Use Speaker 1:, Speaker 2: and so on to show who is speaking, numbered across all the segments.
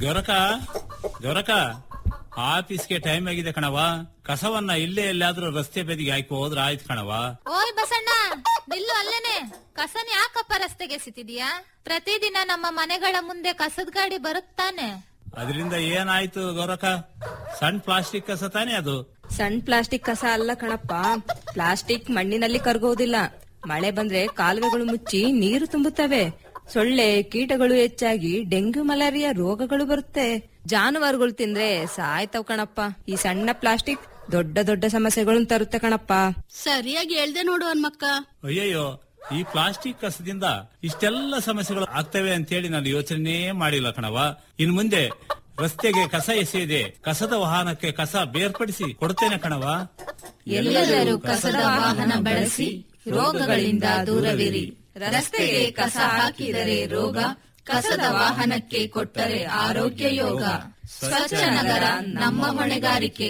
Speaker 1: ಗೊರಕ ಗೊರಕ ಆಫೀಸ್ಗೆ ಟೈಮ್ ಆಗಿದೆ ಕಣವ ಕಸವನ್ನ ಇಲ್ಲೇ ಎಲ್ಲಾದ್ರೂ ರಸ್ತೆ ಬದಿಗೆ ಹಾಕಿ ಹೋದ್ರ ಆಯ್ತು ಕಣವ
Speaker 2: ಓಯ್ ಬಸಣ್ಣ ನಿಲ್ಲು ಅಲ್ಲೇನೆ ಕಸನ ಯಾಕಪ್ಪ ರಸ್ತೆಗೆ ಎಸಿತಿದ್ಯಾ ಪ್ರತಿದಿನ ನಮ್ಮ ಮನೆಗಳ ಮುಂದೆ ಕಸದ ಗಾಡಿ ಬರುತ್ತಾನೆ
Speaker 1: ಅದರಿಂದ ಏನಾಯ್ತು ಗೌರಕ ಸಣ್ಣ ಪ್ಲಾಸ್ಟಿಕ್ ಕಸ ತಾನೇ ಅದು
Speaker 3: ಸಣ್ಣ ಪ್ಲಾಸ್ಟಿಕ್ ಕಸ ಅಲ್ಲ ಕಣಪ್ಪ ಪ್ಲಾಸ್ಟಿಕ್ ಮಣ್ಣಿನಲ್ಲಿ ಕರಗೋದಿಲ್ಲ ಮಳೆ ಬಂದ್ರೆ ಕಾಲುವೆಗಳು ಮುಚ್ಚಿ ನೀರು ತುಂಬುತ್ತವೆ ಸೊಳ್ಳೆ ಕೀಟಗಳು ಹೆಚ್ಚಾಗಿ ಡೆಂಗ್ಯೂ ಮಲೇರಿಯಾ ರೋಗಗಳು ಬರುತ್ತೆ ಜಾನುವಾರುಗಳು ತಿಂದ್ರೆ ಸಾಯ್ತವ್ ಕಣಪ್ಪ ಈ ಸಣ್ಣ ಪ್ಲಾಸ್ಟಿಕ್ ದೊಡ್ಡ ದೊಡ್ಡ ಸಮಸ್ಯೆಗಳನ್ನು ತರುತ್ತೆ ಕಣಪ್ಪ
Speaker 4: ಸರಿಯಾಗಿ ಹೇಳ್ದೆ ನೋಡು ಹನ್ಮಕ್ಕ
Speaker 1: ಅಯ್ಯಯ್ಯೋ ಈ ಪ್ಲಾಸ್ಟಿಕ್ ಕಸದಿಂದ ಇಷ್ಟೆಲ್ಲ ಸಮಸ್ಯೆಗಳು ಆಗ್ತವೆ ಅಂತೇಳಿ ನಾನು ಯೋಚನೆ ಮಾಡಿಲ್ಲ ಕಣವ ಇನ್ ಮುಂದೆ ರಸ್ತೆಗೆ ಕಸ ಎಸೆಯದೆ ಕಸದ ವಾಹನಕ್ಕೆ ಕಸ ಬೇರ್ಪಡಿಸಿ ಕೊಡ್ತೇನೆ ಕಣವ
Speaker 2: ಎಲ್ಲರೂ ಕಸದ ವಾಹನ ಬಳಸಿ ರೋಗಗಳಿಂದ ದೂರವಿರಿ ರಸ್ತೆಗೆ ಕಸ ಹಾಕಿದರೆ ರೋಗ ಕಸದ ವಾಹನಕ್ಕೆ ಕೊಟ್ಟರೆ ಆರೋಗ್ಯ ಯೋಗ ಸ್ವಚ್ಛ ನಗರ ನಮ್ಮ ಹೊಣೆಗಾರಿಕೆ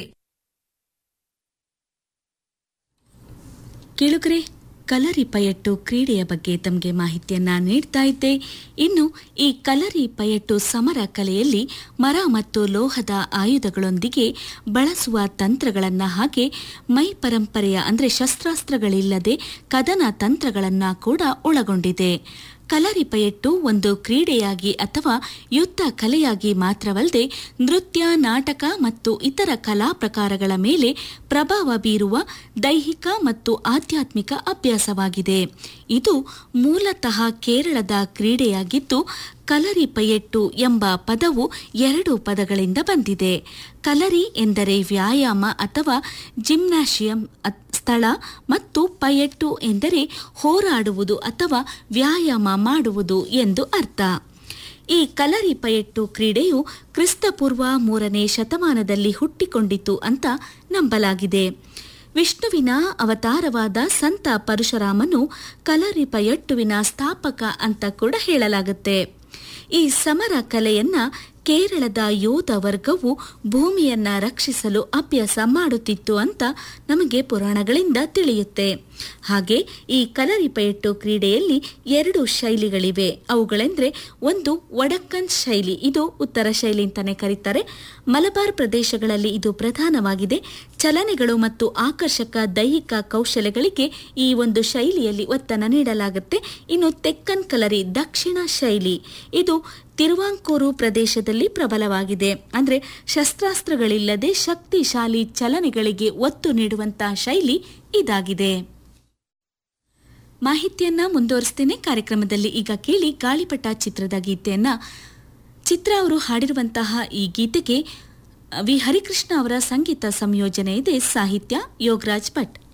Speaker 5: ಕೇಳುಗರೆ ಕಲರಿ ಪಯಟ್ಟು ಕ್ರೀಡೆಯ ಬಗ್ಗೆ ತಮಗೆ ಮಾಹಿತಿಯನ್ನ ನೀಡ್ತಾ ಇದ್ದೆ ಇನ್ನು ಈ ಕಲರಿ ಪಯಟ್ಟು ಸಮರ ಕಲೆಯಲ್ಲಿ ಮರ ಮತ್ತು ಲೋಹದ ಆಯುಧಗಳೊಂದಿಗೆ ಬಳಸುವ ತಂತ್ರಗಳನ್ನ ಹಾಗೆ ಮೈ ಪರಂಪರೆಯ ಅಂದ್ರೆ ಶಸ್ತ್ರಾಸ್ತ್ರಗಳಿಲ್ಲದೆ ಕದನ ತಂತ್ರಗಳನ್ನ ಕೂಡ ಒಳಗೊಂಡಿದೆ ಕಲರಿ ಪಯಟ್ಟು ಒಂದು ಕ್ರೀಡೆಯಾಗಿ ಅಥವಾ ಯುದ್ಧ ಕಲೆಯಾಗಿ ಮಾತ್ರವಲ್ಲದೆ ನೃತ್ಯ ನಾಟಕ ಮತ್ತು ಇತರ ಕಲಾ ಪ್ರಕಾರಗಳ ಮೇಲೆ ಪ್ರಭಾವ ಬೀರುವ ದೈಹಿಕ ಮತ್ತು ಆಧ್ಯಾತ್ಮಿಕ ಅಭ್ಯಾಸವಾಗಿದೆ ಇದು ಮೂಲತಃ ಕೇರಳದ ಕ್ರೀಡೆಯಾಗಿದ್ದು ಕಲರಿ ಪಯಟ್ಟು ಎಂಬ ಪದವು ಎರಡು ಪದಗಳಿಂದ ಬಂದಿದೆ ಕಲರಿ ಎಂದರೆ ವ್ಯಾಯಾಮ ಅಥವಾ ಜಿಮ್ನಾಶಿಯಂ ಅತ್- ಸ್ಥಳ ಮತ್ತು ಪಯಟ್ಟು ಎಂದರೆ ಹೋರಾಡುವುದು ಅಥವಾ ವ್ಯಾಯಾಮ ಮಾಡುವುದು ಎಂದು ಅರ್ಥ ಈ ಕಲರಿ ಪಯಟ್ಟು ಕ್ರೀಡೆಯು ಕ್ರಿಸ್ತಪೂರ್ವ ಮೂರನೇ ಶತಮಾನದಲ್ಲಿ ಹುಟ್ಟಿಕೊಂಡಿತು ಅಂತ ನಂಬಲಾಗಿದೆ ವಿಷ್ಣುವಿನ ಅವತಾರವಾದ ಸಂತ ಪರಶುರಾಮನು ಕಲರಿ ಪಯಟ್ಟುವಿನ ಸ್ಥಾಪಕ ಅಂತ ಕೂಡ ಹೇಳಲಾಗುತ್ತೆ ಈ ಸಮರ ಕಲೆಯನ್ನ ಕೇರಳದ ಯೋಧ ವರ್ಗವು ಭೂಮಿಯನ್ನ ರಕ್ಷಿಸಲು ಅಭ್ಯಾಸ ಮಾಡುತ್ತಿತ್ತು ಅಂತ ನಮಗೆ ಪುರಾಣಗಳಿಂದ ತಿಳಿಯುತ್ತೆ ಹಾಗೆ ಈ ಕಲರಿಪಯಟ್ಟು ಕ್ರೀಡೆಯಲ್ಲಿ ಎರಡು ಶೈಲಿಗಳಿವೆ ಅವುಗಳೆಂದ್ರೆ ಒಂದು ವಡಕ್ಕನ್ ಶೈಲಿ ಇದು ಉತ್ತರ ಶೈಲಿ ಅಂತಾನೆ ಕರೀತಾರೆ ಮಲಬಾರ್ ಪ್ರದೇಶಗಳಲ್ಲಿ ಇದು ಪ್ರಧಾನವಾಗಿದೆ ಚಲನೆಗಳು ಮತ್ತು ಆಕರ್ಷಕ ದೈಹಿಕ ಕೌಶಲ್ಯಗಳಿಗೆ ಈ ಒಂದು ಶೈಲಿಯಲ್ಲಿ ಒತ್ತನ್ನು ನೀಡಲಾಗುತ್ತೆ ಇನ್ನು ತೆಕ್ಕನ್ ಕಲರಿ ದಕ್ಷಿಣ ಶೈಲಿ ಇದು ತಿರುವಾಂಕೂರು ಪ್ರದೇಶದಲ್ಲಿ ಪ್ರಬಲವಾಗಿದೆ ಅಂದ್ರೆ ಶಸ್ತ್ರಾಸ್ತ್ರಗಳಿಲ್ಲದೆ ಶಕ್ತಿಶಾಲಿ ಚಲನೆಗಳಿಗೆ ಒತ್ತು ನೀಡುವಂತಹ ಶೈಲಿ ಇದಾಗಿದೆ ಮಾಹಿತಿಯನ್ನ ಮುಂದುವರಿಸ್ತೇನೆ ಕಾರ್ಯಕ್ರಮದಲ್ಲಿ ಈಗ ಕೇಳಿ ಗಾಳಿಪಟ ಚಿತ್ರದ ಗೀತೆಯನ್ನ ಚಿತ್ರ ಅವರು ಹಾಡಿರುವಂತಹ ಈ ಗೀತೆಗೆ ವಿ ಹರಿಕೃಷ್ಣ ಅವರ ಸಂಗೀತ ಸಂಯೋಜನೆ ಇದೆ ಸಾಹಿತ್ಯ ಯೋಗರಾಜ್ ಭಟ್